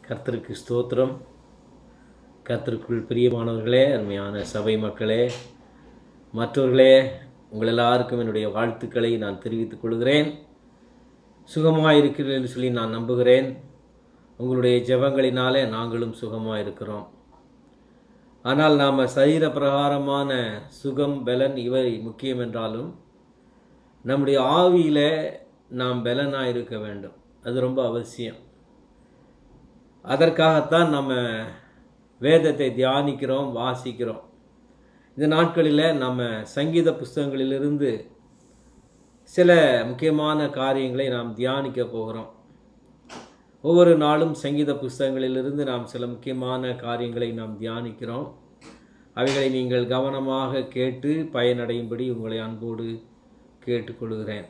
கர்த்தருக்கு ஸ்தோத்திரம் கர்த்தருக்குள் பிரியமானவர்களே அருமையான சபை மக்களே மற்றவர்களே உங்கள் எல்லாருக்கும் என்னுடைய வாழ்த்துக்களை நான் தெரிவித்துக் கொள்கிறேன் சுகமாக இருக்கிறீர்கள் என்று சொல்லி நான் நம்புகிறேன் உங்களுடைய ஜெபங்களினாலே நாங்களும் சுகமாக இருக்கிறோம் ஆனால் நாம் சரீர பிரகாரமான சுகம் பலன் இவை முக்கியம் என்றாலும் நம்முடைய ஆவியில் நாம் பலனாக இருக்க வேண்டும் அது ரொம்ப அவசியம் அதற்காகத்தான் நம்ம வேதத்தை தியானிக்கிறோம் வாசிக்கிறோம் இந்த நாட்களில் நம்ம சங்கீத புஸ்தகங்களிலிருந்து சில முக்கியமான காரியங்களை நாம் தியானிக்க போகிறோம் ஒவ்வொரு நாளும் சங்கீத புஸ்தகங்களிலிருந்து நாம் சில முக்கியமான காரியங்களை நாம் தியானிக்கிறோம் அவைகளை நீங்கள் கவனமாக கேட்டு பயனடையும்படி உங்களை அன்போடு கேட்டுக்கொள்கிறேன்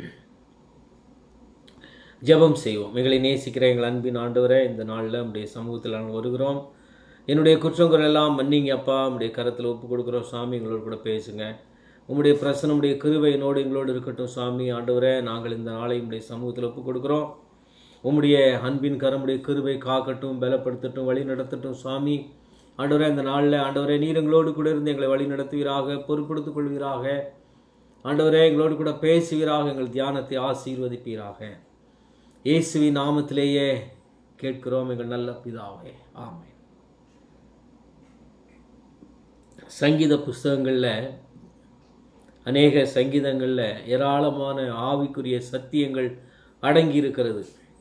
ஜெபம் செய்வோம் எங்களை நேசிக்கிற எங்கள் அன்பின் ஆண்டவரே இந்த நாளில் நம்முடைய சமூகத்தில் நாங்கள் வருகிறோம் என்னுடைய குற்றங்கள் எல்லாம் மன்னிங்க அப்பா உம்முடைய கரத்தில் ஒப்பு கொடுக்குறோம் சாமி எங்களோடு கூட பேசுங்க உம்முடைய பிரசனம் உம்முடைய கிருபையினோடு எங்களோடு இருக்கட்டும் சாமி ஆண்டவரே நாங்கள் இந்த நாளை உம்முடைய சமூகத்தில் ஒப்பு கொடுக்குறோம் உம்முடைய அன்பின் கரமுடைய கிருபை காக்கட்டும் பலப்படுத்தட்டும் வழி நடத்தட்டும் சுவாமி ஆண்டவரே இந்த நாளில் ஆண்டவரே நீர் எங்களோடு கூட இருந்து எங்களை வழி நடத்துவீராக பொறுப்படுத்திக் கொள்வீராக ஆண்டவரே எங்களோடு கூட பேசுவீராக எங்கள் தியானத்தை ஆசீர்வதிப்பீராக இயேசுவின் நாமத்திலேயே கேட்கிறோம் எங்கள் நல்ல பிதாவே ஆமென் சங்கீத புஸ்தகங்களில் அநேக சங்கீதங்களில் ஏராளமான ஆவிக்குரிய சத்தியங்கள் அடங்கி இருக்கிறது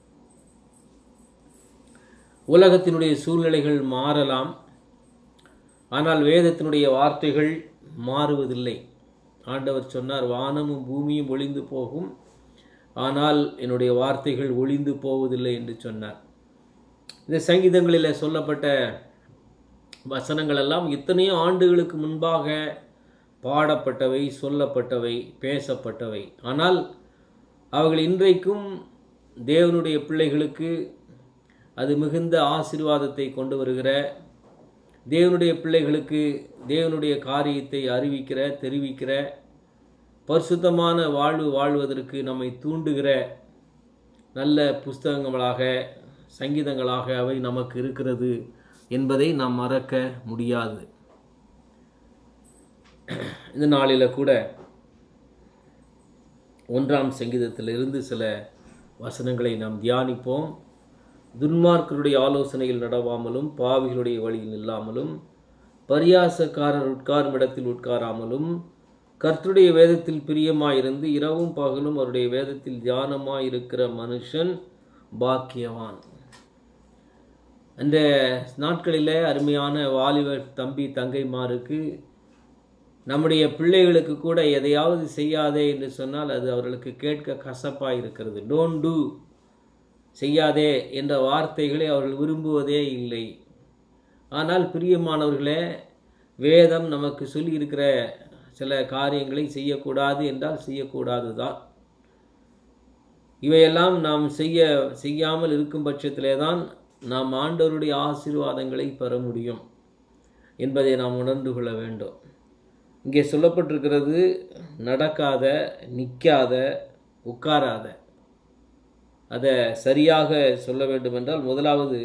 உலகத்தினுடைய சூழ்நிலைகள் மாறலாம் ஆனால் வேதத்தினுடைய வார்த்தைகள் மாறுவதில்லை ஆண்டவர் சொன்னார் வானமும் பூமியும் ஒளிந்து போகும் ஆனால் என்னுடைய வார்த்தைகள் ஒளிந்து போவதில்லை என்று சொன்னார் இந்த சங்கீதங்களில் சொல்லப்பட்ட வசனங்கள் எல்லாம் இத்தனையோ ஆண்டுகளுக்கு முன்பாக பாடப்பட்டவை சொல்லப்பட்டவை பேசப்பட்டவை ஆனால் அவர்கள் இன்றைக்கும் தேவனுடைய பிள்ளைகளுக்கு அது மிகுந்த ஆசீர்வாதத்தை கொண்டு வருகிற தேவனுடைய பிள்ளைகளுக்கு தேவனுடைய காரியத்தை அறிவிக்கிற தெரிவிக்கிற பரிசுத்தமான வாழ்வு வாழ்வதற்கு நம்மை தூண்டுகிற நல்ல புஸ்தகங்களாக சங்கீதங்களாக அவை நமக்கு இருக்கிறது என்பதை நாம் மறக்க முடியாது இந்த நாளில் கூட ஒன்றாம் சங்கீதத்திலிருந்து சில வசனங்களை நாம் தியானிப்போம் துன்மார்க்கருடைய ஆலோசனையில் நடவாமலும் பாவிகளுடைய வழியில் இல்லாமலும் பரியாசக்காரர் உட்காரும் இடத்தில் உட்காராமலும் கர்த்தருடைய வேதத்தில் பிரியமாயிருந்து இரவும் பகலும் அவருடைய வேதத்தில் தியானமாயிருக்கிற மனுஷன் பாக்கியவான் அந்த நாட்களில் அருமையான வாலிபர் தம்பி தங்கைமாருக்கு நம்முடைய பிள்ளைகளுக்கு கூட எதையாவது செய்யாதே என்று சொன்னால் அது அவர்களுக்கு கேட்க கசப்பாக இருக்கிறது டோன்ட் டூ செய்யாதே என்ற வார்த்தைகளை அவர்கள் விரும்புவதே இல்லை ஆனால் பிரியமானவர்களே வேதம் நமக்கு சொல்லி இருக்கிற சில காரியங்களை செய்யக்கூடாது என்றால் செய்யக்கூடாது தான் இவையெல்லாம் நாம் செய்ய செய்யாமல் இருக்கும் பட்சத்திலே தான் நாம் ஆண்டவருடைய ஆசீர்வாதங்களை பெற முடியும் என்பதை நாம் உணர்ந்து கொள்ள வேண்டும் இங்கே சொல்லப்பட்டிருக்கிறது நடக்காத நிற்காத உட்காராத அதை சரியாக சொல்ல வேண்டும் என்றால் முதலாவது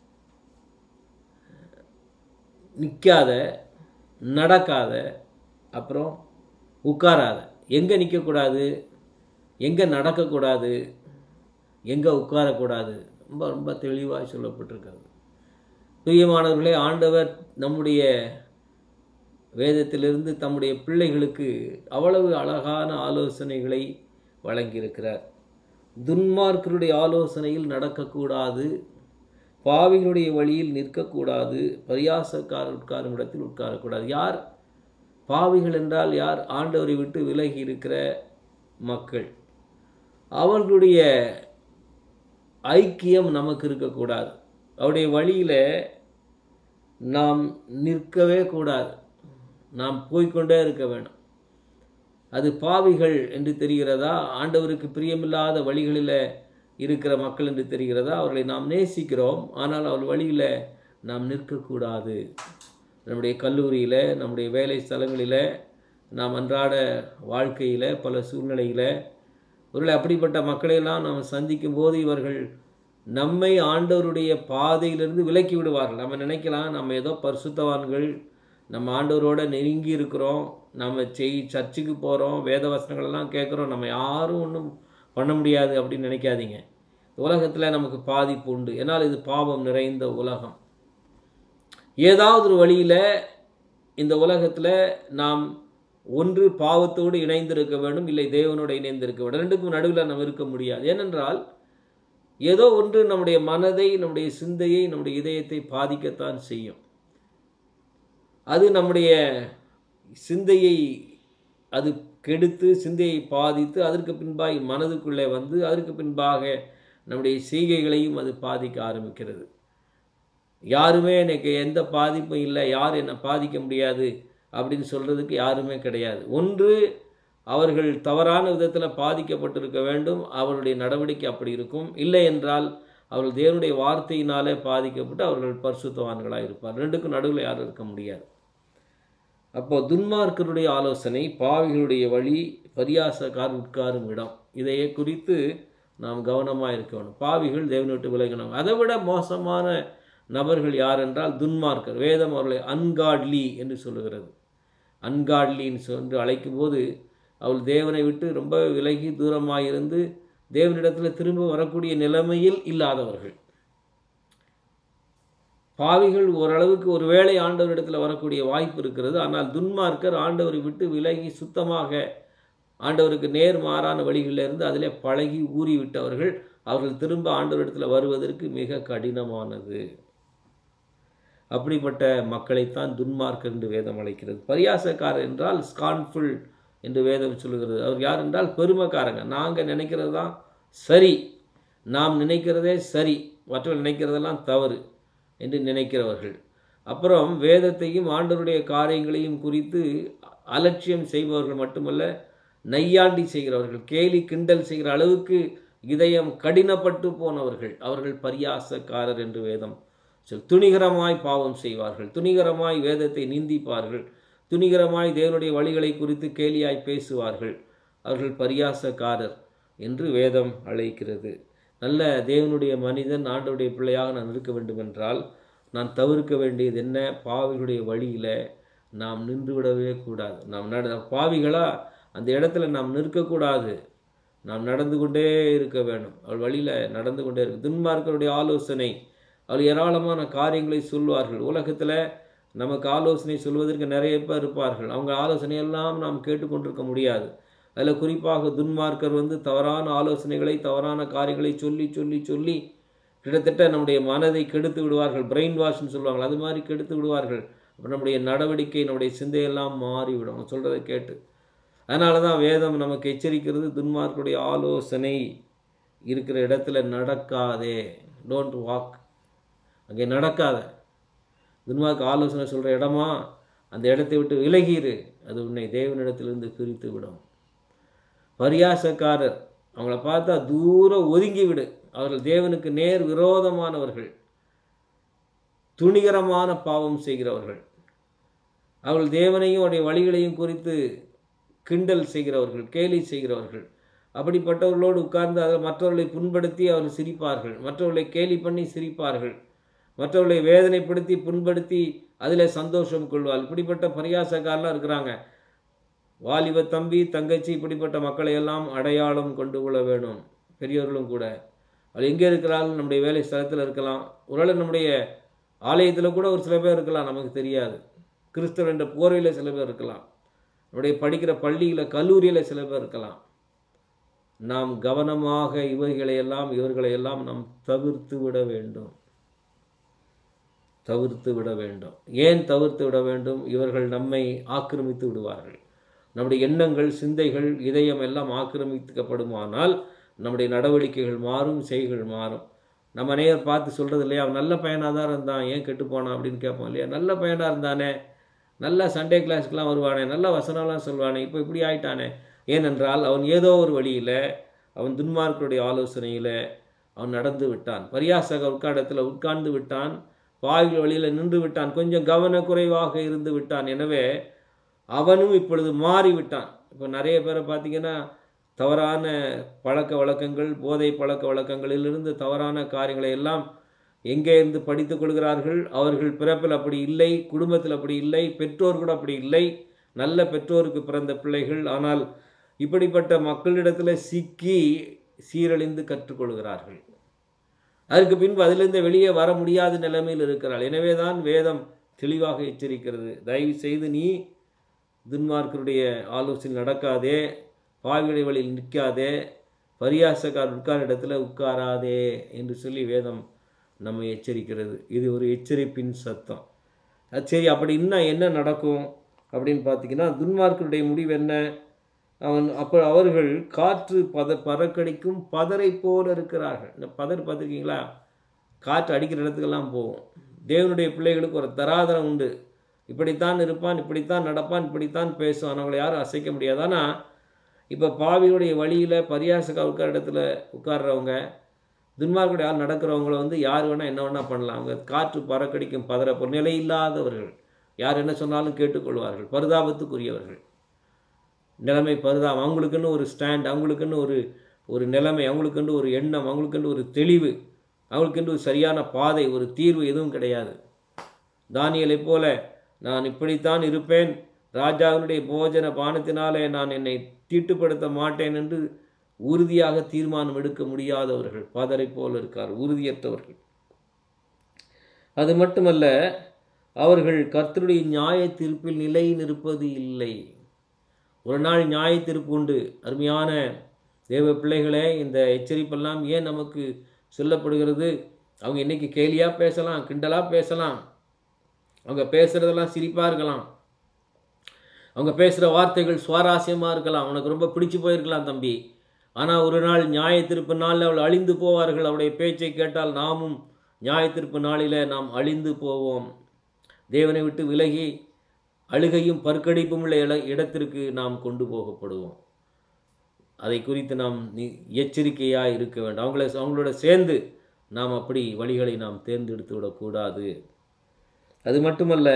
நிற்காத நடக்காத அப்புறம் உட்காராத எங்கே நிற்கக்கூடாது எங்கே நடக்கக்கூடாது எங்கே உட்காரக்கூடாது ரொம்ப ரொம்ப தெளிவாக சொல்லப்பட்டிருக்கிறது பிரியமானவர்களே ஆண்டவர் நம்முடைய வேதத்திலிருந்து தம்முடைய பிள்ளைகளுக்கு அவ்வளவு அழகான ஆலோசனைகளை வழங்கியிருக்கிறார் துன்மார்க்கருடைய ஆலோசனையில் நடக்கக்கூடாது பாவிகளுடைய வழியில் நிற்கக்கூடாது பரியாசக்காரர் உட்காரும் இடத்தில் உட்காரக்கூடாது யார் பாவிகள் என்றால் யார் ஆண்டவரை விட்டு விலகி இருக்கிற மக்கள் அவர்களுடைய ஐக்கியம் நமக்கு இருக்கக்கூடாது அவருடைய வழியில் நாம் நிற்கவே கூடாது நாம் போய்கொண்டே இருக்க வேணும் அது பாவிகள் என்று தெரிகிறதா ஆண்டவருக்கு பிரியமில்லாத வழிகளில் இருக்கிற மக்கள் என்று தெரிகிறதா அவர்களை நாம் நேசிக்கிறோம் ஆனால் அவர் வழியில் நாம் நிற்கக்கூடாது நம்முடைய கல்லூரியில் நம்முடைய வேலை ஸ்தலங்களில் நாம் அன்றாட வாழ்க்கையில் பல சூழ்நிலையில் ஒருவேளை அப்படிப்பட்ட மக்களையெல்லாம் நாம் சந்திக்கும் போது இவர்கள் நம்மை ஆண்டவருடைய பாதையிலிருந்து விலக்கி விடுவார்கள் நம்ம நினைக்கலாம் நம்ம ஏதோ பரிசுத்தவான்கள் நம்ம ஆண்டவரோட நெருங்கி இருக்கிறோம் நம்ம செய் சர்ச்சுக்கு போகிறோம் வேத வசனங்களெல்லாம் கேட்குறோம் நம்ம யாரும் ஒன்றும் பண்ண முடியாது அப்படின்னு நினைக்காதீங்க உலகத்தில் நமக்கு பாதிப்பு உண்டு ஏன்னால் இது பாவம் நிறைந்த உலகம் ஏதாவது ஒரு வழியில் இந்த உலகத்தில் நாம் ஒன்று பாவத்தோடு இணைந்திருக்க வேண்டும் இல்லை தேவனோடு இணைந்திருக்க வேண்டும் ரெண்டுக்கும் நடுவில் நம்ம இருக்க முடியாது ஏனென்றால் ஏதோ ஒன்று நம்முடைய மனதை நம்முடைய சிந்தையை நம்முடைய இதயத்தை பாதிக்கத்தான் செய்யும் அது நம்முடைய சிந்தையை அது கெடுத்து சிந்தையை பாதித்து அதற்கு பின்பாக மனதுக்குள்ளே வந்து அதற்கு பின்பாக நம்முடைய செய்கைகளையும் அது பாதிக்க ஆரம்பிக்கிறது யாருமே எனக்கு எந்த பாதிப்பும் இல்லை யார் என்னை பாதிக்க முடியாது அப்படின்னு சொல்கிறதுக்கு யாருமே கிடையாது ஒன்று அவர்கள் தவறான விதத்தில் பாதிக்கப்பட்டிருக்க வேண்டும் அவருடைய நடவடிக்கை அப்படி இருக்கும் இல்லை என்றால் அவர்கள் தேவனுடைய வார்த்தையினாலே பாதிக்கப்பட்டு அவர்கள் பரிசுத்தவான்களாக இருப்பார் ரெண்டுக்கும் நடுவில் யாரும் இருக்க முடியாது அப்போ துன்மார்க்கருடைய ஆலோசனை பாவிகளுடைய வழி பரியாசக்கார் உட்காரும் இடம் இதையே குறித்து நாம் கவனமாக இருக்க வேண்டும் பாவிகள் தேவனை விட்டு விலகணும் அதை விட மோசமான நபர்கள் யார் என்றால் துன்மார்க்கர் வேதம் அவர்களை அன்காட்லி என்று சொல்லுகிறது அன்காட்லின்னு சொல்லி அழைக்கும் போது அவள் தேவனை விட்டு ரொம்ப விலகி தூரமாக இருந்து தேவனிடத்தில் திரும்ப வரக்கூடிய நிலைமையில் இல்லாதவர்கள் பாவிகள் ஓரளவுக்கு ஒரு வேளை ஆண்டவரிடத்தில் வரக்கூடிய வாய்ப்பு இருக்கிறது ஆனால் துன்மார்க்கர் ஆண்டவரை விட்டு விலகி சுத்தமாக ஆண்டவருக்கு நேர் மாறான வழிகளில் இருந்து அதிலே பழகி ஊறி விட்டவர்கள் அவர்கள் திரும்ப ஆண்டவரிடத்தில் வருவதற்கு மிக கடினமானது அப்படிப்பட்ட மக்களைத்தான் துன்மார்க்கர் என்று வேதம் அழைக்கிறது பரியாசக்காரர் என்றால் ஸ்கான்ஃபுல் என்று வேதம் சொல்லுகிறது அவர் யார் என்றால் பெருமைக்காரங்க நாங்கள் நினைக்கிறது தான் சரி நாம் நினைக்கிறதே சரி மற்றவர்கள் நினைக்கிறதெல்லாம் தவறு என்று நினைக்கிறவர்கள் அப்புறம் வேதத்தையும் ஆண்டவருடைய காரியங்களையும் குறித்து அலட்சியம் செய்பவர்கள் மட்டுமல்ல நையாண்டி செய்கிறவர்கள் கேலி கிண்டல் செய்கிற அளவுக்கு இதயம் கடினப்பட்டு போனவர்கள் அவர்கள் பரியாசக்காரர் என்று வேதம் சொல் துணிகரமாய் பாவம் செய்வார்கள் துணிகரமாய் வேதத்தை நிந்திப்பார்கள் துணிகரமாய் தேவனுடைய வழிகளை குறித்து கேலியாய் பேசுவார்கள் அவர்கள் பரியாசக்காரர் என்று வேதம் அழைக்கிறது நல்ல தேவனுடைய மனிதன் ஆண்டவருடைய பிள்ளையாக நான் இருக்க வேண்டும் என்றால் நான் தவிர்க்க வேண்டியது என்ன பாவிகளுடைய வழியில் நாம் நின்று விடவே கூடாது நாம் நட பாவிகளாக அந்த இடத்துல நாம் நிற்கக்கூடாது நாம் நடந்து கொண்டே இருக்க வேண்டும் அவள் வழியில் நடந்து கொண்டே இருக்கு துன்மார்க்கருடைய ஆலோசனை அவள் ஏராளமான காரியங்களை சொல்வார்கள் உலகத்தில் நமக்கு ஆலோசனை சொல்வதற்கு நிறைய பேர் இருப்பார்கள் அவங்க ஆலோசனையெல்லாம் நாம் கேட்டுக்கொண்டிருக்க முடியாது அதில் குறிப்பாக துன்மார்க்கர் வந்து தவறான ஆலோசனைகளை தவறான காரியங்களை சொல்லி சொல்லி சொல்லி கிட்டத்தட்ட நம்முடைய மனதை கெடுத்து விடுவார்கள் பிரெயின் வாஷ்னு சொல்லுவாங்க அது மாதிரி கெடுத்து விடுவார்கள் அப்போ நம்முடைய நடவடிக்கை நம்முடைய சிந்தையெல்லாம் மாறிவிடும் அவங்க சொல்கிறத கேட்டு அதனால தான் வேதம் நமக்கு எச்சரிக்கிறது துன்மார்க்குடைய ஆலோசனை இருக்கிற இடத்துல நடக்காதே டோன்ட் வாக் அங்கே நடக்காத துன்மார்க்கு ஆலோசனை சொல்கிற இடமா அந்த இடத்தை விட்டு விலகிரு அது உன்னை தேவனிடத்திலிருந்து பிரித்து விடும் பரியாசக்காரர் அவங்கள பார்த்தா தூரம் ஒதுங்கி விடு அவர்கள் தேவனுக்கு நேர் விரோதமானவர்கள் துணிகரமான பாவம் செய்கிறவர்கள் அவர்கள் தேவனையும் அவருடைய வழிகளையும் குறித்து கிண்டல் செய்கிறவர்கள் கேலி செய்கிறவர்கள் அப்படிப்பட்டவர்களோடு உட்கார்ந்து அதில் மற்றவர்களை புண்படுத்தி அவர்கள் சிரிப்பார்கள் மற்றவர்களை கேலி பண்ணி சிரிப்பார்கள் மற்றவர்களை வேதனைப்படுத்தி புண்படுத்தி அதில் சந்தோஷம் கொள்வார் இப்படிப்பட்ட பரியாசக்காரெலாம் இருக்கிறாங்க வாலிப தம்பி தங்கச்சி இப்படிப்பட்ட மக்களை எல்லாம் அடையாளம் கொண்டு கொள்ள வேணும் பெரியவர்களும் கூட அது எங்கே இருக்கிறார்கள் நம்முடைய வேலை ஸ்தலத்தில் இருக்கலாம் ஒருவேளை நம்முடைய ஆலயத்தில் கூட ஒரு சில பேர் இருக்கலாம் நமக்கு தெரியாது கிறிஸ்தவ என்ற போர்வையில் சில பேர் இருக்கலாம் நம்முடைய படிக்கிற பள்ளியில் கல்லூரியில் சில பேர் இருக்கலாம் நாம் கவனமாக இவைகளையெல்லாம் இவர்களையெல்லாம் நாம் தவிர்த்து விட வேண்டும் தவிர்த்து விட வேண்டும் ஏன் தவிர்த்து விட வேண்டும் இவர்கள் நம்மை ஆக்கிரமித்து விடுவார்கள் நம்முடைய எண்ணங்கள் சிந்தைகள் இதயம் எல்லாம் ஆக்கிரமிக்கப்படுமானால் நம்முடைய நடவடிக்கைகள் மாறும் செய்கள் மாறும் நம்ம நேர் பார்த்து சொல்கிறது இல்லையா அவன் நல்ல பையனாக தான் இருந்தான் ஏன் கெட்டு போனான் அப்படின்னு கேட்போம் இல்லையா நல்ல பையனாக இருந்தானே நல்ல சண்டே கிளாஸ்க்கெலாம் வருவானே நல்ல வசனம்லாம் சொல்வானே இப்போ இப்படி ஆயிட்டானே ஏனென்றால் அவன் ஏதோ ஒரு வழியில் அவன் துன்மார்க்கருடைய ஆலோசனையில் அவன் நடந்து விட்டான் பரியாசக உட்காடத்தில் உட்கார்ந்து விட்டான் பாய்கள் வழியில் நின்று விட்டான் கொஞ்சம் கவனக்குறைவாக இருந்து விட்டான் எனவே அவனும் இப்பொழுது மாறிவிட்டான் இப்போ நிறைய பேரை பார்த்தீங்கன்னா தவறான பழக்க வழக்கங்கள் போதை பழக்க வழக்கங்களிலிருந்து தவறான காரியங்களை எல்லாம் எங்கே இருந்து படித்துக் கொள்கிறார்கள் அவர்கள் பிறப்பில் அப்படி இல்லை குடும்பத்தில் அப்படி இல்லை பெற்றோர் கூட அப்படி இல்லை நல்ல பெற்றோருக்கு பிறந்த பிள்ளைகள் ஆனால் இப்படிப்பட்ட மக்களிடத்தில் சிக்கி சீரழிந்து கற்றுக்கொள்கிறார்கள் அதற்கு பின்பு அதிலிருந்து வெளியே வர முடியாத நிலைமையில் இருக்கிறாள் எனவே தான் வேதம் தெளிவாக எச்சரிக்கிறது தயவு செய்து நீ துன்மார்க்கருடைய ஆலோசனை நடக்காதே பாவிகளை வழியில் நிற்காதே பரியாசக்கார் உட்கார இடத்துல உட்காராதே என்று சொல்லி வேதம் நம்மை எச்சரிக்கிறது இது ஒரு எச்சரிப்பின் சத்தம் அது சரி அப்படி இன்னும் என்ன நடக்கும் அப்படின்னு பார்த்தீங்கன்னா துன்மார்க்கருடைய முடிவு என்ன அவன் அப்போ அவர்கள் காற்று பத பறக்கடிக்கும் பதரை போல இருக்கிறார்கள் இந்த பதர் பார்த்துருக்கீங்களா காற்று அடிக்கிற இடத்துக்கெல்லாம் போகும் தேவனுடைய பிள்ளைகளுக்கு ஒரு தராதரம் உண்டு இப்படித்தான் இருப்பான் இப்படித்தான் நடப்பான் இப்படித்தான் பேசுவான் அவங்களை யாரும் அசைக்க முடியாது ஆனால் இப்போ பாவியுடைய வழியில் பரியாசக்கா உட்கார இடத்துல உட்கார்றவங்க துன்மார்க்குடைய ஆள் நடக்கிறவங்கள வந்து யார் வேணால் என்ன வேணால் பண்ணலாம் அவங்க காற்று பறக்கடிக்கும் பதற நிலை இல்லாதவர்கள் யார் என்ன சொன்னாலும் கேட்டுக்கொள்வார்கள் பரிதாபத்துக்குரியவர்கள் நிலைமை பரிதாபம் அவங்களுக்குன்னு ஒரு ஸ்டாண்ட் அவங்களுக்குன்னு ஒரு ஒரு நிலைமை அவங்களுக்குன்னு ஒரு எண்ணம் அவங்களுக்குன்னு ஒரு தெளிவு அவங்களுக்கென்று ஒரு சரியான பாதை ஒரு தீர்வு எதுவும் கிடையாது தானியலைப் போல நான் இப்படித்தான் இருப்பேன் ராஜாவினுடைய போஜன பானத்தினாலே நான் என்னை தீட்டுப்படுத்த மாட்டேன் என்று உறுதியாக தீர்மானம் எடுக்க முடியாதவர்கள் பதரை போல இருக்கார் உறுதியற்றவர்கள் அது மட்டுமல்ல அவர்கள் கர்த்தருடைய நியாய தீர்ப்பில் நிலை நிற்பது இல்லை ஒரு நாள் நியாய தீர்ப்பு உண்டு அருமையான தேவ பிள்ளைகளே இந்த எச்சரிப்பெல்லாம் ஏன் நமக்கு சொல்லப்படுகிறது அவங்க இன்னைக்கு கேலியாக பேசலாம் கிண்டலாக பேசலாம் அவங்க பேசுகிறதெல்லாம் சிரிப்பாக இருக்கலாம் அவங்க பேசுகிற வார்த்தைகள் சுவாரஸ்யமாக இருக்கலாம் உனக்கு ரொம்ப பிடிச்சு போயிருக்கலாம் தம்பி ஆனால் ஒரு நாள் நியாயத்திருப்பு நாளில் அவள் அழிந்து போவார்கள் அவருடைய பேச்சை கேட்டால் நாமும் நியாயத்திருப்பு நாளில் நாம் அழிந்து போவோம் தேவனை விட்டு விலகி அழுகையும் பற்கடிப்பும் உள்ள இட இடத்திற்கு நாம் கொண்டு போகப்படுவோம் அதை குறித்து நாம் நி- எச்சரிக்கையாக இருக்க வேண்டும் அவங்கள அவங்களோட சேர்ந்து நாம் அப்படி வழிகளை நாம் தேர்ந்தெடுத்து விடக்கூடாது அது மட்டுமல்ல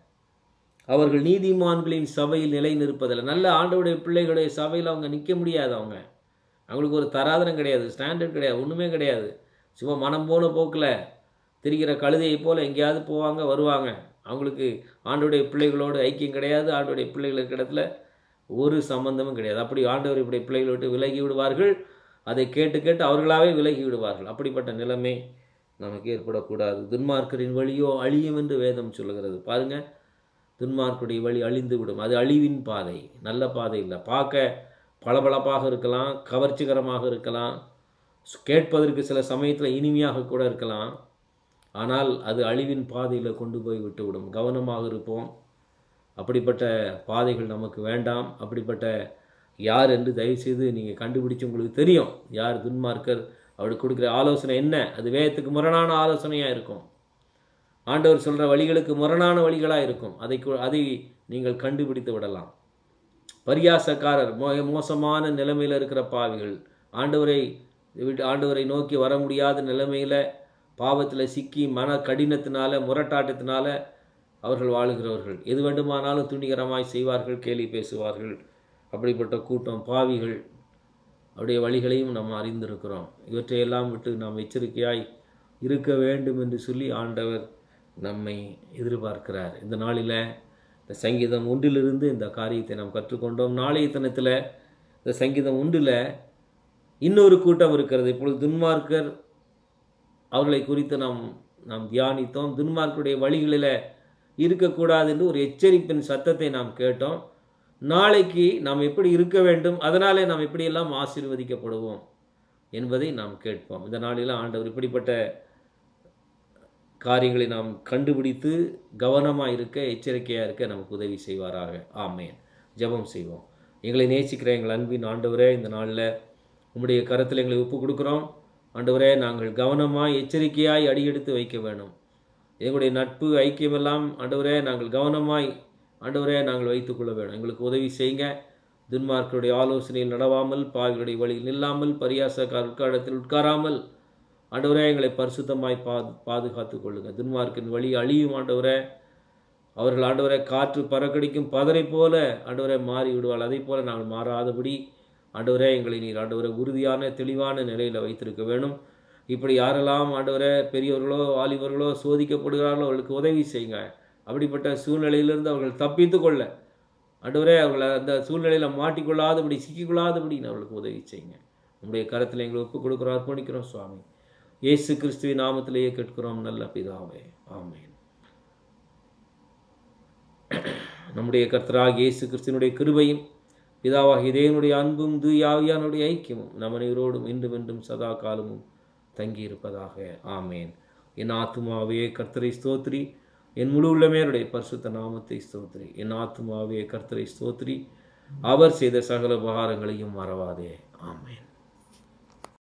அவர்கள் நீதிமான்களின் சபையில் நிலை நிற்பதில்லை நல்ல ஆண்டவருடைய பிள்ளைகளுடைய சபையில் அவங்க நிற்க முடியாது அவங்க அவங்களுக்கு ஒரு தராதரம் கிடையாது ஸ்டாண்டர்ட் கிடையாது ஒன்றுமே கிடையாது சும்மா மனம் போன போக்கில் திரிகிற கழுதையை போல் எங்கேயாவது போவாங்க வருவாங்க அவங்களுக்கு ஆண்டவருடைய பிள்ளைகளோடு ஐக்கியம் கிடையாது ஆண்டவருடைய பிள்ளைகளுக்கு இடத்துல ஒரு சம்பந்தமும் கிடையாது அப்படி ஆண்டவர் இப்படி பிள்ளைகளை விட்டு விலகி விடுவார்கள் அதை கேட்டு கேட்டு அவர்களாகவே விலகி விடுவார்கள் அப்படிப்பட்ட நிலைமை நமக்கு ஏற்படக்கூடாது துன்மார்க்கரின் வழியோ அழியும் என்று வேதம் சொல்லுகிறது பாருங்க துன்மார்க்குடைய வழி அழிந்து விடும் அது அழிவின் பாதை நல்ல பாதை இல்லை பார்க்க பளபளப்பாக இருக்கலாம் கவர்ச்சிகரமாக இருக்கலாம் கேட்பதற்கு சில சமயத்தில் இனிமையாக கூட இருக்கலாம் ஆனால் அது அழிவின் பாதையில் கொண்டு போய் விட்டுவிடும் கவனமாக இருப்போம் அப்படிப்பட்ட பாதைகள் நமக்கு வேண்டாம் அப்படிப்பட்ட யார் என்று தயவுசெய்து நீங்கள் கண்டுபிடிச்சு உங்களுக்கு தெரியும் யார் துன்மார்க்கர் அவருக்கு கொடுக்குற ஆலோசனை என்ன அது வேதத்துக்கு முரணான ஆலோசனையாக இருக்கும் ஆண்டவர் சொல்கிற வழிகளுக்கு முரணான வழிகளாக இருக்கும் அதை கு- அதை நீங்கள் கண்டுபிடித்து விடலாம் பரியாசக்காரர் மோ மோசமான நிலைமையில் இருக்கிற பாவிகள் ஆண்டவரை விட்டு ஆண்டவரை நோக்கி வர முடியாத நிலைமையில் பாவத்தில் சிக்கி மன கடினத்தினால முரட்டாட்டத்தினால அவர்கள் வாழுகிறவர்கள் எது வேண்டுமானாலும் துணிகரமாய் செய்வார்கள் கேலி பேசுவார்கள் அப்படிப்பட்ட கூட்டம் பாவிகள் அவருடைய வழிகளையும் நாம் அறிந்திருக்கிறோம் இவற்றையெல்லாம் விட்டு நாம் எச்சரிக்கையாய் இருக்க வேண்டும் என்று சொல்லி ஆண்டவர் நம்மை எதிர்பார்க்கிறார் இந்த நாளில் இந்த சங்கீதம் ஒன்றிலிருந்து இந்த காரியத்தை நாம் கற்றுக்கொண்டோம் நாளைய தினத்தில் இந்த சங்கீதம் ஒன்றில் இன்னொரு கூட்டம் இருக்கிறது இப்பொழுது துன்மார்க்கர் அவர்களை குறித்து நாம் நாம் தியானித்தோம் துன்மார்க்கருடைய வழிகளில் இருக்கக்கூடாது என்று ஒரு எச்சரிப்பின் சத்தத்தை நாம் கேட்டோம் நாளைக்கு நாம் எப்படி இருக்க வேண்டும் அதனாலே நாம் எப்படியெல்லாம் ஆசீர்வதிக்கப்படுவோம் என்பதை நாம் கேட்போம் இந்த நாளில் ஆண்டவர் இப்படிப்பட்ட காரியங்களை நாம் கண்டுபிடித்து கவனமாக இருக்க எச்சரிக்கையாக இருக்க நமக்கு உதவி செய்வாராக ஆமேன் ஜெபம் செய்வோம் எங்களை நேசிக்கிற எங்கள் அன்பின் ஆண்டவரே இந்த நாளில் உம்முடைய கரத்தில் எங்களை ஒப்பு கொடுக்குறோம் ஆண்டவரே நாங்கள் கவனமாய் எச்சரிக்கையாய் அடியெடுத்து வைக்க வேண்டும் எங்களுடைய நட்பு ஐக்கியமெல்லாம் ஆண்டவரே நாங்கள் கவனமாய் ஆண்டவரே நாங்கள் வைத்துக்கொள்ள வேண்டும் எங்களுக்கு உதவி செய்யுங்க துன்மார்க்கருடைய ஆலோசனையில் நடவாமல் பாவிகளுடைய வழியில் நில்லாமல் பரியாசக்கார உட்காரத்தில் உட்காராமல் ஆண்டவரே எங்களை பரிசுத்தமாய் பாது பாதுகாத்து கொள்ளுங்க துன்மார்க்கின் வழி அழியும் ஆண்டவரே அவர்கள் ஆண்டவரை காற்று பறக்கடிக்கும் பதரை போல ஆண்டவரை மாறி விடுவாள் அதை போல நாங்கள் மாறாதபடி ஆண்டவரே எங்களை நீர் ஆண்டவரை உறுதியான தெளிவான நிலையில் வைத்திருக்க வேணும் இப்படி யாரெல்லாம் ஆண்டவரே பெரியவர்களோ வாலிபர்களோ சோதிக்கப்படுகிறார்களோ அவர்களுக்கு உதவி செய்யுங்க அப்படிப்பட்ட சூழ்நிலையிலிருந்து அவர்கள் தப்பித்து கொள்ள ஆண்டவரே அவர்களை அந்த சூழ்நிலையில் மாட்டிக்கொள்ளாதபடி சிக்கிக்கொள்ளாதபடி அவர்களுக்கு உதவி செய்யுங்க உங்களுடைய கரத்தில் எங்களை ஒப்புக் கொடுக்குறோம் அர்ப்பணிக்கிறோம் சுவாமி இயேசு கிறிஸ்துவின் நாமத்திலேயே கேட்கிறோம் நல்ல பிதாவே ஆமென் நம்முடைய கர்த்தராக இயேசு கிறிஸ்துவனுடைய கிருபையும் பிதாவாகிய தேவனுடைய அன்பும் தூயாவியானுடைய ஐக்கியமும் நம் அனைவரோடும் இன்றும் என்றும் சதா காலமும் தங்கியிருப்பதாக ஆமேன் என் ஆத்துமாவே கர்த்தரை ஸ்தோத்ரி என் முழு உள்ளமே என்னுடைய பரிசுத்த நாமத்தை ஸ்தோத்ரி என் ஆத்துமாவே கர்த்தரை ஸ்தோத்ரி அவர் செய்த சகல உபகாரங்களையும் மறவாதே ஆமேன்